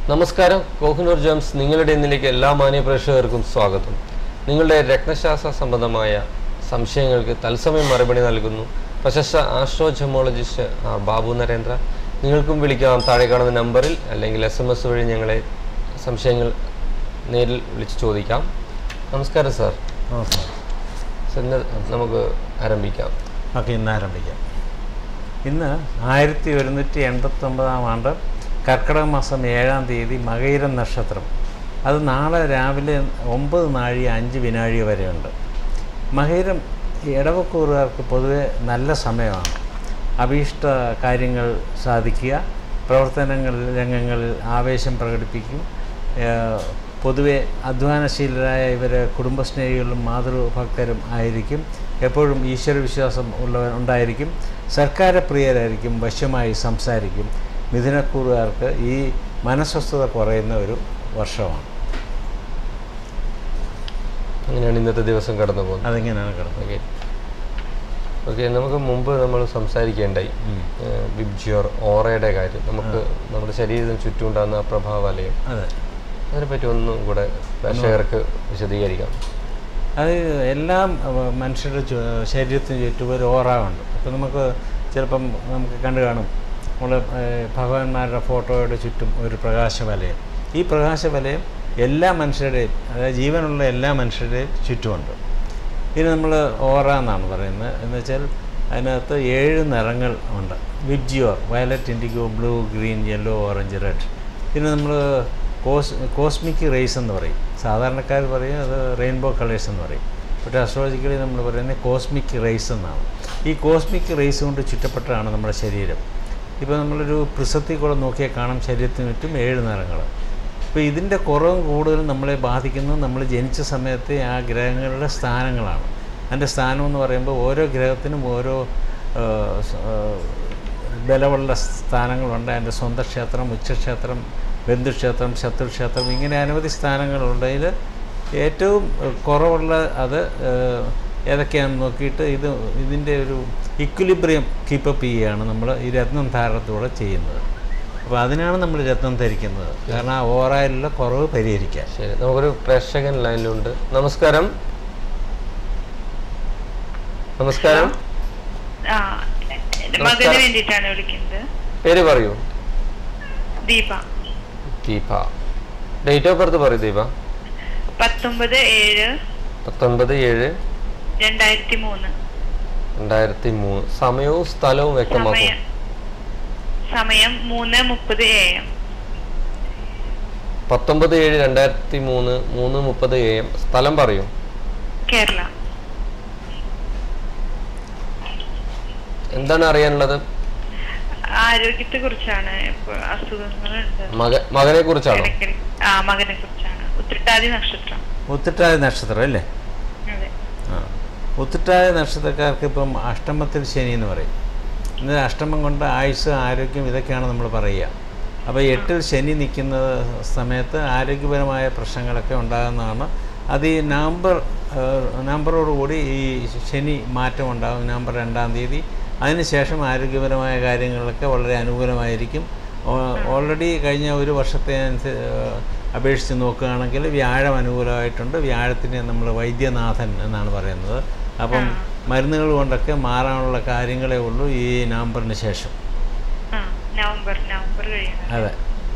നമസ്കാരം കോഹിനൂർ ജംസ് നിങ്ങളുടെ ഇന്നിലേക്ക് എല്ലാ മാന്യ പ്രേക്ഷകർക്കും സ്വാഗതം നിങ്ങളുടെ രത്നശാസ്ത്ര സംബന്ധമായ സംശയങ്ങൾക്ക് തത്സമയം മറുപടി നൽകുന്നു പ്രശസ്ത ആസ്ട്രോജമോളജിസ്റ്റ് ആർ ബാബു നരേന്ദ്ര നിങ്ങൾക്കും വിളിക്കാം താഴെ കാണുന്ന നമ്പറിൽ അല്ലെങ്കിൽ എസ് എം എസ് വഴി ഞങ്ങളെ സംശയങ്ങൾ നേരിൽ വിളിച്ച് ചോദിക്കാം നമസ്കാരം സാർ നമസ്കാരം സാർ ഇന്ന് നമുക്ക് ആരംഭിക്കാം ഓക്കെ ഇന്ന് ആരംഭിക്കാം ഇന്ന് ആയിരത്തി ഒരുന്നൂറ്റി എൺപത്തൊമ്പതാം ആണ്ട് കർക്കിടക മാസം ഏഴാം തീയതി മകയിരം നക്ഷത്രം അത് നാളെ രാവിലെ ഒമ്പത് നാഴി അഞ്ച് വിനാഴി വരെയുണ്ട് മകയിരം ഇടവക്കൂറുകാർക്ക് പൊതുവെ നല്ല സമയമാണ് അഭീഷ്ട കാര്യങ്ങൾ സാധിക്കുക പ്രവർത്തനങ്ങൾ രംഗങ്ങളിൽ ആവേശം പ്രകടിപ്പിക്കും ഏഹ് പൊതുവെ അധ്വാനശീലരായ ഇവർ കുടുംബസ്നേഹികളും മാതൃഭക്തരും ആയിരിക്കും എപ്പോഴും ഈശ്വരവിശ്വാസം ഉള്ളവർ ഉണ്ടായിരിക്കും സർക്കാരപ്രിയരായിരിക്കും വശ്യമായി സംസാരിക്കും മിഥുനക്കൂറുകാർക്ക് ഈ മനസ്വസ്ഥത കുറയുന്ന ഒരു വർഷമാണ് അങ്ങനെയാണ് ഇന്നത്തെ ദിവസം കടന്നു പോകുന്നത് അതിങ്ങനെയാണ് കിടന്നത് ഓക്കെ ഓക്കെ നമുക്ക് മുമ്പ് നമ്മൾ സംസാരിക്കേണ്ടായി ഏഹ് ബിബ്ജിയോർ ഓറയുടെ കാര്യം നമുക്ക് നമ്മുടെ ശരീരത്തിന് ചുറ്റും ഉണ്ടാകുന്ന ആ പ്രഭാവലയം അതെ അതിനെപ്പറ്റി ഒന്നും കൂടെ പ്രേക്ഷകർക്ക് വിശദീകരിക്കാം അത് എല്ലാം അഹ്, മനുഷ്യരുടെ ചു- ശരീരത്തിന് ചുറ്റും ഒരു ഓറ ഉണ്ട് അപ്പോൾ നമുക്ക് ചിലപ്പം നമുക്ക് കണ്ടു കാണും നമ്മൾ ഭഗവാന്മാരുടെ ഫോട്ടോയുടെ ചുറ്റും ഒരു പ്രകാശവലയം ഈ പ്രകാശവലയം എല്ലാ മനുഷ്യരുടെയും അതായത് ജീവനുള്ള എല്ലാ മനുഷ്യരുടെയും ചുറ്റുമുണ്ട് ഇതിന് നമ്മൾ ഓറ എന്നാണ് പറയുന്നത് എന്ന് വെച്ചാൽ അതിനകത്ത് ഏഴ് നിറങ്ങൾ ഉണ്ട് VIBGYOR violet indigo blue green yellow orange red ഇതിന് നമ്മൾ കോസ് കോസ്മിക് റേസ് എന്ന് പറയും സാധാരണക്കാർ പറയും അത് റെയിൻബോ കളേഴ്സ് എന്ന് പറയും പക്ഷേ അസ്ട്രോളജിക്കലി നമ്മൾ പറയുന്നത് കോസ്മിക് റേസ് എന്നാണ് ഈ കോസ്മിക് റേസ് കൊണ്ട് ചുറ്റപ്പെട്ടതാണ് നമ്മുടെ ശരീരം ഇപ്പോൾ നമ്മളൊരു പ്രിസത്തിൽ കൂടെ നോക്കിയാൽ കാണാം ശരീരത്തിന് ചുറ്റും ഏഴ് നിറങ്ങൾ അപ്പോൾ ഇതിൻ്റെ കുറവും കൂടുതലും നമ്മളെ ബാധിക്കുന്നത് നമ്മൾ ജനിച്ച സമയത്തെ ആ ഗ്രഹങ്ങളുടെ സ്ഥാനങ്ങളാണ് അതിൻ്റെ സ്ഥാനം എന്ന് പറയുമ്പോൾ ഓരോ ഗ്രഹത്തിനും ഓരോ ആ, സ- ആ, ബലമുള്ള സ്ഥാനങ്ങളുണ്ട് അതിൻ്റെ സ്വന്തം ക്ഷേത്രം ഉച്ചക്ഷേത്രം ബന്ധുക്ഷേത്രം ശത്രുക്ഷേത്രം ഇങ്ങനെ അനവധി സ്ഥാനങ്ങളുണ്ട് അതിൽ ഏറ്റവും ഏഹ്, കുറവുള്ള അത് ഏഹ്, ഏതൊക്കെയാണെന്ന് നോക്കിയിട്ട് ഇത് ഇതിൻ്റെ ഒരു ഇക്വിലിബ്രിയം കീപ്പപ്പ് ചെയ്യുകയാണ് നമ്മൾ ഈ രത്നം ധാരണത്തോടെ ചെയ്യുന്നത് അപ്പോൾ അതിനാണ് നമ്മൾ രത്നം ധരിക്കുന്നത് കാരണം ആ ഓറയിലുള്ള കുറവ് പരിഹരിക്കാൻ ശരി നമുക്കൊരു പ്രേക്ഷകൻ ലൈനിലുണ്ട് നമസ്കാരം നമസ്കാരം ആ എന്റെ മകന് വേണ്ടിയിട്ടാണ് വിളിക്കുന്നത് പേര് പറയൂ Deepa Deepa date of birth പറയൂ ദീപ പത്തൊമ്പത് ഏഴ് പത്തൊൻപത് ഏഴ് രണ്ടായിരത്തി മൂന്ന് രണ്ടായിരത്തി മൂന്ന് സമയവും സ്ഥലവും വ്യക്തമാക്കും സമയം സമയം മൂന്ന് മുപ്പത് എ എം പത്തൊമ്പത് ഏഴ് രണ്ടായിരത്തി മൂന്ന് മൂന്ന് മുപ്പത് എ എം സ്ഥലം പറയൂ കേരള എന്താണ് അറിയാനുള്ളത് ആരോഗ്യത്തെ കുറിച്ചാണ് ഇപ്പൊ അസുഖങ്ങളുണ്ട് മക മകനെ കുറിച്ചാണോ ഇടയ്ക്കിടയ്ക്ക് ആ മകനെ കുറിച്ചാണ് ഉത്രട്ടാതി നക്ഷത്രം ഉത്തിട്ടായ നക്ഷത്രം അല്ലേ അതെ ആ ഉത്തിട്ടായ നക്ഷത്രക്കാർക്ക് ഇപ്പം അഷ്ടമത്തിൽ ശനി എന്ന് പറയും ഇന്ന് അഷ്ടമം കൊണ്ട് ആയുസ് ആരോഗ്യം ഇതൊക്കെയാണ് നമ്മൾ പറയുക അപ്പോൾ എട്ടിൽ ശനി നിൽക്കുന്ന സമയത്ത് ആരോഗ്യപരമായ പ്രശ്നങ്ങളൊക്കെ ഉണ്ടാകുന്നതാണ് അത് ഈ നവംബർ ഏഹ്, നവംബറോടുകൂടി ഈ ശനി മാറ്റം ഉണ്ടാകും നവംബർ രണ്ടാം തീയതി അതിനുശേഷം ആരോഗ്യപരമായ കാര്യങ്ങളൊക്കെ വളരെ അനുകൂലമായിരിക്കും ഓ- ഓൾറെഡി കഴിഞ്ഞ ഒരു വർഷത്തെ അനുസ- ഏഹ്, അപേക്ഷിച്ച് നോക്കുകയാണെങ്കിൽ വ്യാഴം അനുകൂലമായിട്ടുണ്ട് വ്യാഴത്തിനെ നമ്മൾ വൈദ്യനാഥൻ എന്നാണ് പറയുന്നത് അപ്പം മരുന്നുകൾ കൊണ്ടൊക്കെ മാറാനുള്ള കാര്യങ്ങളേ ഉള്ളൂ ഈ നവംബറിന് ശേഷം ആ നവംബർ നവംബർ കഴിയണം അതെ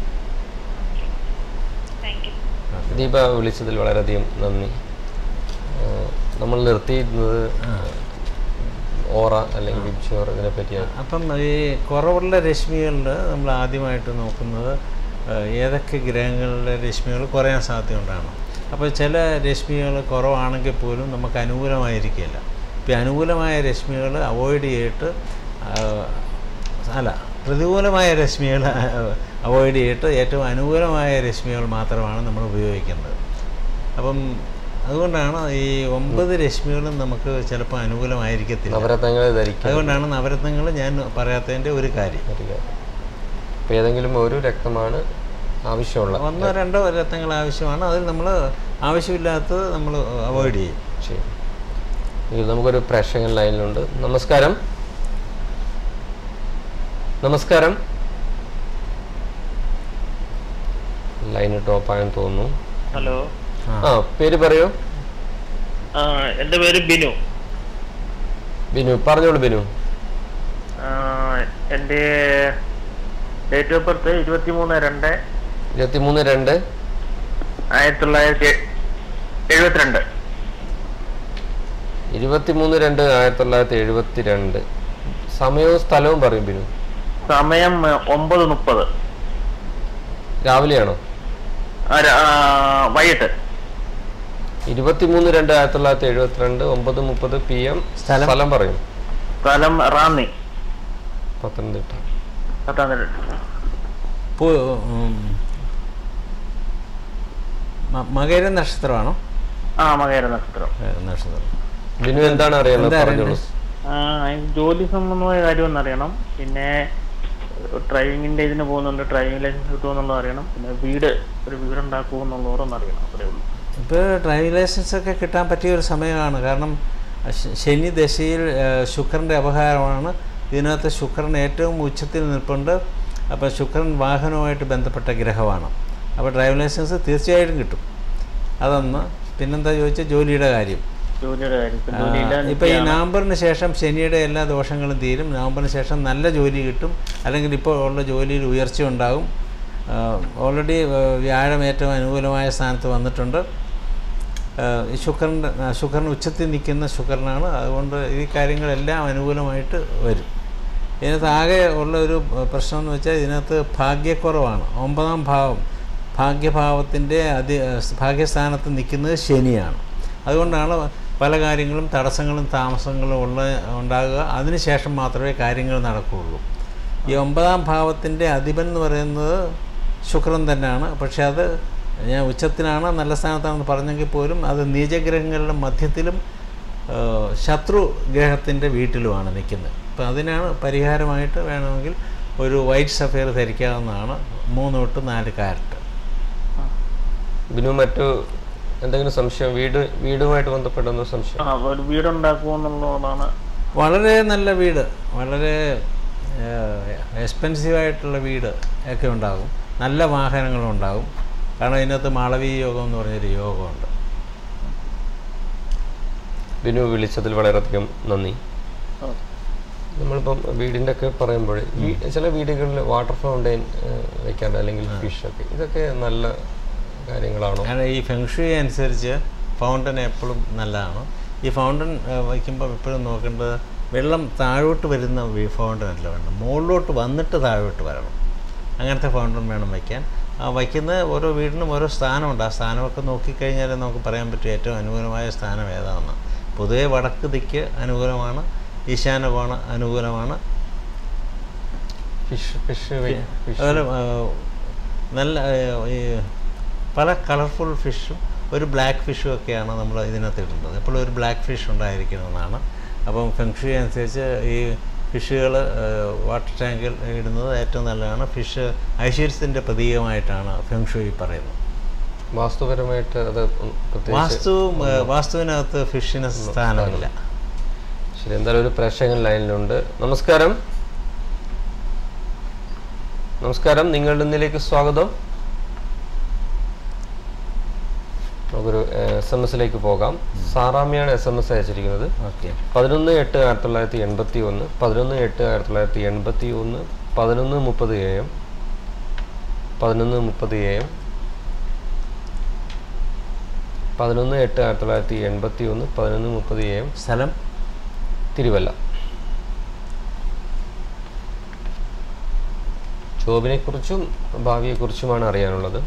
താങ്ക് യു ദീപ വിളിച്ചതിൽ വളരെയധികം നന്ദി ഏഹ് നമ്മൾ നിർത്തിയിരുന്നത് ഓറ അല്ലെങ്കിൽ വിബ്ഷോർ ഇതിനെ പറ്റിയാണ് അപ്പം ഈ കുറവുള്ള രശ്മികളിൽ നമ്മൾ ആദ്യമായിട്ട് നോക്കുന്നത് ഏഹ്, ഏതൊക്കെ ഗ്രഹങ്ങളിലെ രശ്മികൾ കുറയാൻ സാധ്യതയുണ്ടാണ് അപ്പോൾ ചില രശ്മികൾ കുറവാണെങ്കിൽ പോലും നമുക്ക് അനുകൂലമായിരിക്കില്ല ഇപ്പോൾ ഈ അനുകൂലമായ രശ്മികൾ അവോയ്ഡ് ചെയ്തിട്ട് ആഹ്, അല്ല പ്രതികൂലമായ രശ്മികൾ അവോയ്ഡ് ചെയ്തിട്ട് ഏറ്റവും അനുകൂലമായ രശ്മികൾ മാത്രമാണ് നമ്മൾ ഉപയോഗിക്കുന്നത് അപ്പം അതുകൊണ്ടാണ് ഈ ഒമ്പത് രശ്മികളും നമുക്ക് ചിലപ്പോൾ അനുകൂലമായിരിക്കത്തില്ല നവരത്നങ്ങളെ ധരിക്കാൻ അതുകൊണ്ടാണ് നവരത്നങ്ങൾ ഞാൻ പറയാത്തതിൻ്റെ ഒരു കാര്യം ഒരു കാര്യം. അപ്പൊ ഏതെങ്കിലും ഒരു രക്തമാണ് ആവശ്യമുള്ള ഒന്നോ രണ്ടോ രത്നങ്ങൾ ആവശ്യമാണ് അതിൽ നമ്മൾ ആവശ്യമില്ലാത്തത് നമ്മൾ അവോയ്ഡ് ചെയ്യും ശരി ഇത് നമുക്കൊരു പ്രേക്ഷകൻ ലൈനിലുണ്ട് നമസ്കാരം നമസ്കാരം ലൈന് ടോപ്പായെന്ന് തോന്നുന്നു ഹലോ ആ പേര് പറയൂ ആ എൻ്റെ പേര് ബിനു ബിനു പറഞ്ഞോളൂ ബിനു ആ, എൻ്റെ ഡേറ്റ് ഓഫ് ബർത്ത് ഇരുപത്തി മൂന്ന് രണ്ട് ഇരുപത്തിമൂന്ന് രണ്ട് ആയിരത്തി തൊള്ളായിരത്തി എഴുപത്തിരണ്ട് ഇരുപത്തിമൂന്ന് രണ്ട് ആയിരത്തി തൊള്ളായിരത്തി എഴുപത്തി രണ്ട് സമയവും സ്ഥലവും പറയും ബിനു സമയം ആ, ഒമ്പത് മുപ്പത് രാവിലെയാണോ ആ, ര- ആ, വൈകിട്ട് ഇരുപത്തിമൂന്ന് രണ്ട് ആയിരത്തി തൊള്ളായിരത്തി എഴുപത്തിരണ്ട് ഒമ്പത് മുപ്പത് പി എം സ്ഥലം? സ്ഥലം പറയും സ്ഥലം റാന്നി പത്തനംതിട്ട പത്തനംതിട്ട പു- ഉം, മ- മകര നക്ഷത്രമാണോ ആ മകര നക്ഷത്രം മകര നക്ഷത്രം ബിനു എന്താണ് അറിയുന്നത് എന്താ പറഞ്ഞോളൂ അറിയണ്ടേ? ആ, അതിന് ജോലി സംബന്ധമായ കാര്യം ഒന്നറിയണം പിന്നെ ഡ്രൈവിങ്ങിന്റെ ഇതിന് പോകുന്നുണ്ട് ഡ്രൈവിംഗ് ലൈസൻസ് കിട്ടുമെന്നുള്ളത് അറിയണം പിന്നെ വീട് ഒരു വീട് ഉണ്ടാക്കുമോ എന്നുള്ളതൊന്നും അറിയണം അത്രേ ഉള്ളൂ ഇപ്പോൾ ഡ്രൈവിംഗ് ലൈസൻസ് ഒക്കെ കിട്ടാൻ പറ്റിയ ഒരു സമയമാണ് കാരണം ശ- ശനി ദശയിൽ ഏഹ്, ശുക്രൻ്റെ അപഹാരമാണ് ഇതിനകത്ത് ശുക്രൻ ഏറ്റവും ഉച്ചത്തിൽ നിൽപ്പുണ്ട് അപ്പോൾ ശുക്രൻ വാഹനവുമായിട്ട് ബന്ധപ്പെട്ട ഗ്രഹമാണ് അപ്പോൾ ഡ്രൈവിംഗ് ലൈസൻസ് തീർച്ചയായിട്ടും കിട്ടും അതൊന്ന് പിന്നെന്താ ചോദിച്ചാൽ ജോലിയുടെ കാര്യം ജോലിയുടെ കാര്യം ഇപ്പം ജോലിയില്ല ഇപ്പോൾ ഈ നവംബറിന് ശേഷം ശനിയുടെ എല്ലാ ദോഷങ്ങളും തീരും നവംബറിന് ശേഷം നല്ല ജോലി കിട്ടും അല്ലെങ്കിൽ ഇപ്പോൾ ഉള്ള ജോലിയിൽ ഉയർച്ച ഉണ്ടാകും ഓൾറെഡി വ്യാഴം ഏറ്റവും അനുകൂലമായ സ്ഥാനത്ത് വന്നിട്ടുണ്ട് ആഹ് ഈ ശുക്രൻ്റെ ആ, ശുക്രൻ ഉച്ചത്തിൽ നിൽക്കുന്ന ശുക്രനാണ് അതുകൊണ്ട് ഈ കാര്യങ്ങളെല്ലാം അനുകൂലമായിട്ട് വരും ഇതിനകത്ത് ആകെ ഉള്ള ഒരു പ്രശ്നം എന്ന് വെച്ചാൽ ഇതിനകത്ത് ഭാഗ്യക്കുറവാണ് ഒമ്പതാം ഭാവം ഭാഗ്യഭാവത്തിൻ്റെ അതി ഭാഗ്യസ്ഥാനത്ത് നിൽക്കുന്നത് ശനിയാണ് അതുകൊണ്ടാണ് പല കാര്യങ്ങളും തടസ്സങ്ങളും താമസങ്ങളും ഉള്ള ഉണ്ടാകുക അതിനുശേഷം മാത്രമേ കാര്യങ്ങൾ നടക്കുകയുള്ളൂ ഈ ഒമ്പതാം ഭാവത്തിൻ്റെ അധിപൻ എന്ന് പറയുന്നത് ശുക്രൻ തന്നെയാണ് പക്ഷേ അത് ഞാൻ ഉച്ചത്തിനാണ് നല്ല സ്ഥാനത്താണെന്ന് പറഞ്ഞെങ്കിൽ പോലും അത് നീചഗ്രഹങ്ങളുടെ മധ്യത്തിലും ആ, ശത്രു ഗ്രഹത്തിൻ്റെ വീട്ടിലുമാണ് നിൽക്കുന്നത് അപ്പം അതിനാണ് പരിഹാരമായിട്ട് വേണമെങ്കിൽ ഒരു വൈറ്റ് സഫയർ ധരിക്കാവുന്നതാണ് മൂന്ന് തൊട്ട് നാല് കാരറ്റ് ബിനു മറ്റു എന്തെങ്കിലും സംശയം വീട് വീടുമായിട്ട് ബന്ധപ്പെട്ടൊന്ന് സംശയം ആ ഒരു വീട് ഉണ്ടാക്കുമോ എന്നുള്ളതാണ് വളരെ നല്ല വീട് വളരെ എക്സ്പെൻസീവായിട്ടുള്ള വീട് ഒക്കെ ഉണ്ടാകും നല്ല വാഹനങ്ങളും ഉണ്ടാകും കാരണം ഇതിനകത്ത് മാളവീ യോഗം എന്ന് പറഞ്ഞൊരു യോഗമുണ്ട് ബിനു വിളിച്ചതിൽ വളരെയധികം നന്ദി ആ. നമ്മളിപ്പം വീടിൻ്റെ ഒക്കെ പറയുമ്പോൾ ഈ ചില വീടുകളിൽ വാട്ടർ ഫൗണ്ടെയിൻ വെക്കാണ്ട് അല്ലെങ്കിൽ ഫിഷ് ഒക്കെ ഇതൊക്കെ നല്ല കാര്യങ്ങളാണോ കാരണം ഈ ഫെങ്ഷുയി അനുസരിച്ച് ഫൗണ്ടൻ എപ്പോഴും നല്ലതാണ് ഈ ഫൗണ്ടൻ വയ്ക്കുമ്പോൾ എപ്പോഴും നോക്കേണ്ടത് വെള്ളം താഴോട്ട് വരുന്ന ഫൗണ്ടൻ അല്ല വേണം മുകളിലോട്ട് വന്നിട്ട് താഴോട്ട് വരണം അങ്ങനത്തെ ഫൗണ്ടൻ വേണം വയ്ക്കാൻ ആ വയ്ക്കുന്ന ഓരോ വീടിനും ഓരോ സ്ഥാനമുണ്ട് ആ സ്ഥാനമൊക്കെ നോക്കിക്കഴിഞ്ഞാൽ നമുക്ക് പറയാൻ പറ്റും ഏറ്റവും അനുകൂലമായ സ്ഥാനം ഏതാണെന്ന് പൊതുവെ വടക്ക് ദിക്ക് അനുകൂലമാണ് ഈശാനകോണ അനുകൂലമാണ് ഫിഷ് ഫിഷ് ഫിഷ് അതുപോലെ ആ, നല്ല ആ, ഈ പല കളർഫുൾ ഫിഷും ഒരു ബ്ലാക്ക് ഫിഷും ഒക്കെയാണ് നമ്മൾ ഇതിനകത്ത് ഇടുന്നത് എപ്പോഴും ഒരു ബ്ലാക്ക് ഫിഷ് ഉണ്ടായിരിക്കുന്നതാണ് അപ്പം ഫെങ്ഷി അനുസരിച്ച് ഈ ഫിഷുകൾ വാട്ടർ ടാങ്കിൽ ഇടുന്നത് ഏറ്റവും നല്ലതാണ് ഫിഷ് ഐശ്വര്യത്തിൻ്റെ പ്രതീകമായിട്ടാണ് ഫെങ്ഷുയി പറയുന്നത് വാസ്തുപരമായിട്ട് അത് പ്രത്യേകിച്ച് വാസ്തുവും ആ, വാസ്തുവിനകത്ത് ഫിഷിന് സ്ഥാനമില്ല ശരി എന്തായാലും ഒരു പ്രേക്ഷകൻ ലൈനിലുണ്ട് നമസ്കാരം നമസ്കാരം നിങ്ങളുടെ ഇന്നിലേക്ക് സ്വാഗതം നമുക്കൊരു എസ് എം എസിലേക്ക് പോകാം സാറാമിയാണ് എസ് എം എസ് അയച്ചിരിക്കുന്നത് ഓക്കെ പതിനൊന്ന് എട്ട് ആയിരത്തി തൊള്ളായിരത്തി എൺപത്തി ഒന്ന് പതിനൊന്ന് എട്ട് ആയിരത്തി തൊള്ളായിരത്തി എൺപത്തി ഒന്ന് പതിനൊന്ന് മുപ്പത് എ എം പതിനൊന്ന് മുപ്പത് എ എം പതിനൊന്ന് എട്ട് ആയിരത്തി തൊള്ളായിരത്തി എൺപത്തി ഒന്ന് പതിനൊന്ന് മുപ്പത് എ എം സ്ഥലം തിരുവല്ല ജോബിനെക്കുറിച്ചും ഭാവിയെക്കുറിച്ചുമാണ് അറിയാനുള്ളത്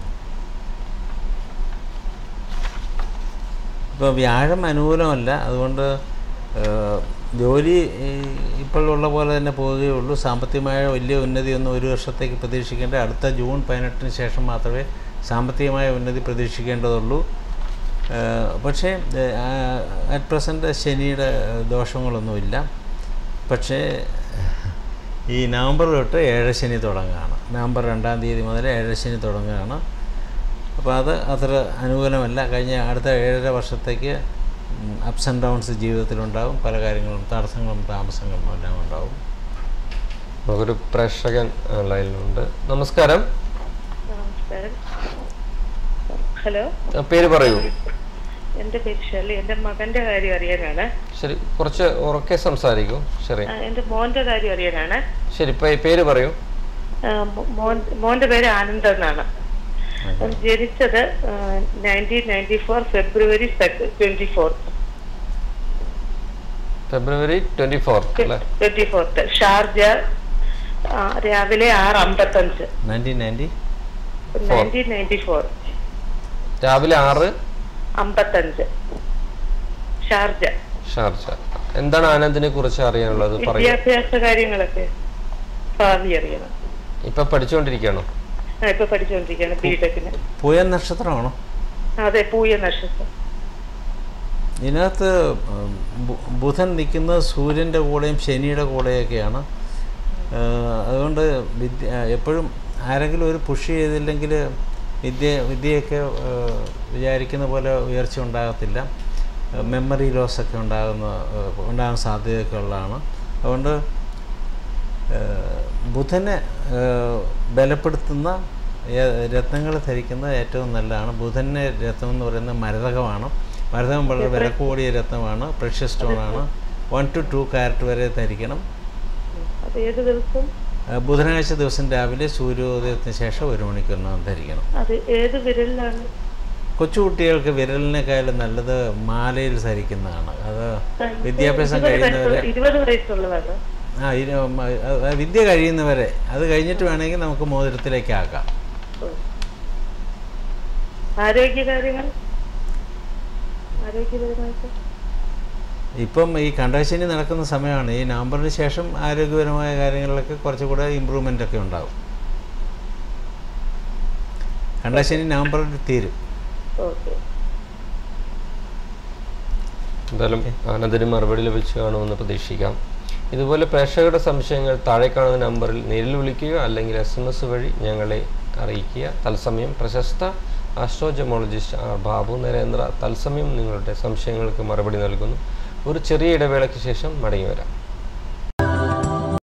ഇപ്പോൾ വ്യാഴം അനുകൂലമല്ല അതുകൊണ്ട് ഏഹ്, ജോലി ഈ ഇപ്പോഴുള്ള പോലെ തന്നെ പോവുകയുള്ളൂ സാമ്പത്തികമായ വലിയ ഉന്നതിയൊന്നും ഒരു വർഷത്തേക്ക് പ്രതീക്ഷിക്കേണ്ട അടുത്ത ജൂൺ പതിനെട്ടിന് ശേഷം മാത്രമേ സാമ്പത്തികമായ ഉന്നതി പ്രതീക്ഷിക്കേണ്ടതുള്ളൂ ഏഹ്, പക്ഷേ അറ്റ് പ്രസൻറ്റ് ശനിയുടെ ദോഷങ്ങളൊന്നുമില്ല പക്ഷേ ഈ നവംബർ തൊട്ട് ഏഴശനി തുടങ്ങുകയാണ് നവംബർ രണ്ടാം തീയതി മുതൽ ഏഴശനി തുടങ്ങുകയാണ് അപ്പോൾ അത് അത്ര അനുകൂലമല്ല കഴിഞ്ഞ അടുത്ത ഏഴര വർഷത്തേക്ക് അപ്സ് ആൻഡ് ഡൗൺസ് ജീവിതത്തിലുണ്ടാകും പല കാര്യങ്ങളും തടസ്സങ്ങളും താമസങ്ങളും എല്ലാം ഉണ്ടാകും നമുക്കൊരു പ്രേക്ഷകൻ ആ, ലൈനിലുണ്ട് നമസ്കാരം നമസ്കാരം ഹലോ ആ, പേര് പറയൂ എൻ്റെ പേര് ഷെർലി എൻ്റെ മകൻ്റെ കാര്യം അറിയാനാണ് ശരി കുറച്ച് ഉറക്കെ സംസാരിക്കൂ ശരി ആ, എൻ്റെ മോൻ്റെ കാര്യം അറിയാനാണ് ശരി പേ- പേര് പറയൂ ആ, മോ- മോൻ മോൻ്റെ പേര് ആനന്ദ് എന്നാണ് അവൻ ജനിച്ചത് nineteen ninety four February twenty fourth February twenty fourth അല്ലേ ട്വന്റി ഫോർത്ത് ഷാർജ ആ, രാവിലെ ആറ് അമ്പത്തഞ്ച് nineteen ninety nineteen ninety four രാവിലെ ആറ് അമ്പത്തഞ്ച് ഷാർജ ഷാർജ എന്താണ് ആനന്ദിനെ കുറിച്ച് അറിയാനുള്ളത് പറയൂ വിദ്യാഭ്യാസ കാര്യങ്ങളൊക്കെ ഭാവി അറിയണം ഇപ്പൊ പഠിച്ചുകൊണ്ടിരിക്കുകയാണോ ആ ഇപ്പൊ പഠിച്ചുകൊണ്ടിരിക്കുകയാണ് ബി ടെക്കിന് പൂയ നക്ഷത്രമാണോ അതെ പൂയ നക്ഷത്രം ഇതിനകത്ത് ഉം, ബു- ബുധൻ നിൽക്കുന്നത് സൂര്യൻ്റെ കൂടെയും ശനിയുടെ കൂടെയൊക്കെയാണ് ഏഹ് അതുകൊണ്ട് വിദ്യ എപ്പോഴും ആരെങ്കിലും ഒരു പുഷ് ചെയ്തില്ലെങ്കിൽ വിദ്യ വിദ്യയൊക്കെ ഏഹ് വിചാരിക്കുന്ന പോലെ ഉയർച്ച ഉണ്ടാകത്തില്ല മെമ്മറി ലോസ് ഒക്കെ ഉണ്ടാകുന്ന ഏഹ് ഉണ്ടാകാൻ സാധ്യതയൊക്കെ ഉള്ളതാണ് അതുകൊണ്ട് ഏഹ് ബുധനെ ഏഹ് ബലപ്പെടുത്തുന്ന രത്നങ്ങൾ ധരിക്കുന്നത് ഏറ്റവും നല്ലതാണ് ബുധനെ രത്നം എന്ന് പറയുന്നത് മരതകമാണ് മരതകം വളരെ വില കൂടിയ രത്നമാണ് പ്രഷ്യസ് സ്റ്റോണാണ് വൺ ടു ടു കാരറ്റ് വരെ ധരിക്കണം അത് ഏത് ദിവസം ഏഹ് ബുധനാഴ്ച ദിവസം രാവിലെ സൂര്യോദയത്തിന് ശേഷം ഒരു മണിക്കൂറിനകം ധരിക്കണം അത് ഏത് വിരലിലാണ് കൊച്ചുകുട്ടികൾക്ക് വിരലിനേക്കാളും നല്ലത് മാലയിൽ ധരിക്കുന്നതാണ് അത് വിദ്യാഭ്യാസം ഇരുപത് കഴിയുന്നവരെ വയസ്സുള്ള- ഇരുപത് വയസ്സുള്ളതാണ് ആ ഇരു- മ, അത് വിദ്യ കഴിയുന്നവരെ അത് കഴിഞ്ഞിട്ട് വേണമെങ്കിൽ നമുക്ക് മോതിരത്തിലേക്ക് ആക്കാം ആരോഗ്യകാര്യങ്ങൾ ആരോഗ്യപരമായിട്ട് ഇപ്പം ഈ കണ്ടശനി നടക്കുന്ന സമയമാണ് ഈ നവംബറിന് ശേഷം ആരോഗ്യപരമായ കാര്യങ്ങളിലൊക്കെ കുറച്ചുകൂടെ ഇമ്പ്രൂവ്മെൻ്റ് ഒക്കെ ഉണ്ടാവും കണ്ടശനി നവംബറിൽ തീരും ഓക്കെ എന്തായാലും ആനന്ദിന് മറുപടി ലഭിച്ചു കാണുമെന്ന് പ്രതീക്ഷിക്കാം ഇതുപോലെ പ്രേക്ഷകരുടെ സംശയങ്ങൾ താഴെ കാണുന്ന നമ്പറിൽ നേരിൽ വിളിക്കുക അല്ലെങ്കിൽ എസ് എം എസ് വഴി ഞങ്ങളെ അറിയിക്കുക തത്സമയം പ്രശസ്ത ആസ്ട്രോജമോളജിസ്റ്റ് ആർ ബാബു നരേന്ദ്ര തത്സമയം നിങ്ങളുടെ സംശയങ്ങൾക്ക് മറുപടി നൽകുന്നു ഒരു ചെറിയ ഇടവേളയ്ക്ക് ശേഷം മടങ്ങി വരാം